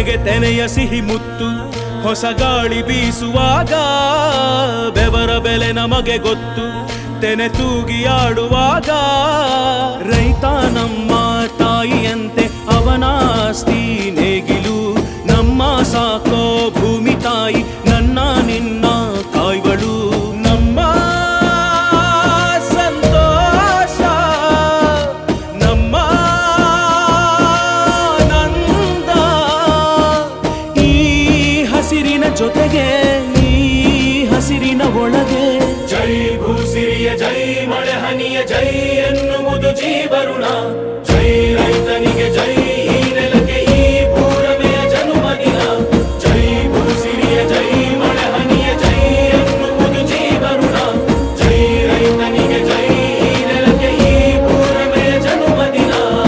ತೆನೆಗೆ ತೆನೆಯ ಸಿಹಿ ಮುತ್ತು ಹೊಸ ಗಾಳಿ ಬೀಸುವಾಗ ಬೆವರ ಬೆಲೆ ನಮಗೆ ಗೊತ್ತು ತೆನೆ ತೂಗಿ ಆಡುವಾಗ ರೈತ ನಮ್ಮ ತಾಯಿಯಂತೆ ಅವನಾಸ್ತಿ ನೇಗಿಲು ನಮ್ಮ ಸಾಕೋ ಭೂಮಿ ತಾಯಿ ನನ್ನ ನಿನ್ನ ಕಾಯ್ವಳು ನಮ್ಮ ಸಂತೋಷ ನಮ್ಮ ನಂದ ಈ ಹಸಿರಿನ ಜೊತೆಗೆ ಈ ಹಸಿರಿನ ಒಳಗೆ ಜೈ ಭೂಸಿರಿಯ ಜೈ ಮಳೆ ಹನಿಯ ಜೈ ಎನ್ನುವುದು ಜೀವರುಣ ಜೈ ರೈತನಿಗೆ ಜೈ ಈ ನೆಲಕ್ಕೆ ಈ ಪೂರಮೆಯ ಜನುಮದಿನ ಜೈ ಭೂಸಿರಿಯ ಜೈ ಮಳೆ ಹನಿಯ ಜೈ ಎನ್ನುವುದು ಜೀವರುಣ ಜೈ ರೈತನಿಗೆ ಜೈ ಈ ನೆಲಕ್ಕೆ ಈ ಪೂರಮೆಯ ಜನುಮದಿನ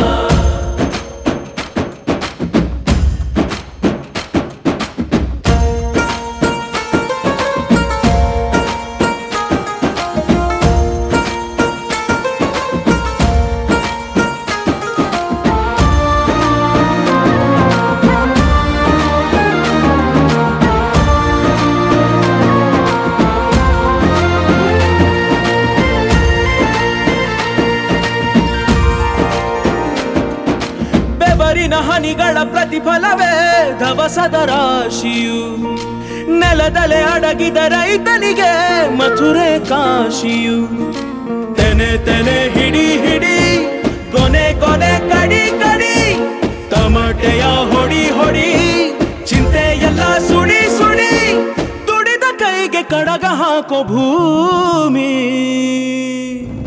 ಬೆವರಿನ ಹನಿಗಳ ಪ್ರತಿಫಲವೇ ಧವಸದ ರಾಶಿಯು ನೆಲದಲೆ ಅಡಗಿದ ರೈತನಿಗೆ ಮಥುರೆ ಕಾಶಿಯು ತೆನೆ ತೆನೆ ಹಿಡಿ ಹಿಡಿ ಕೊನೆ ಕೊನೆ ಕಡಿ ಕಡಿ ತಮಟೆಯ ಹೊಡಿ ಹೊಡಿ ಚಿಂತೆ ಎಲ್ಲ ಸುಡಿ ಸುಡಿ ದುಡಿದ ಕೈಗೆ ಕಡಗ ಹಾಕೋ ಭೂಮಿ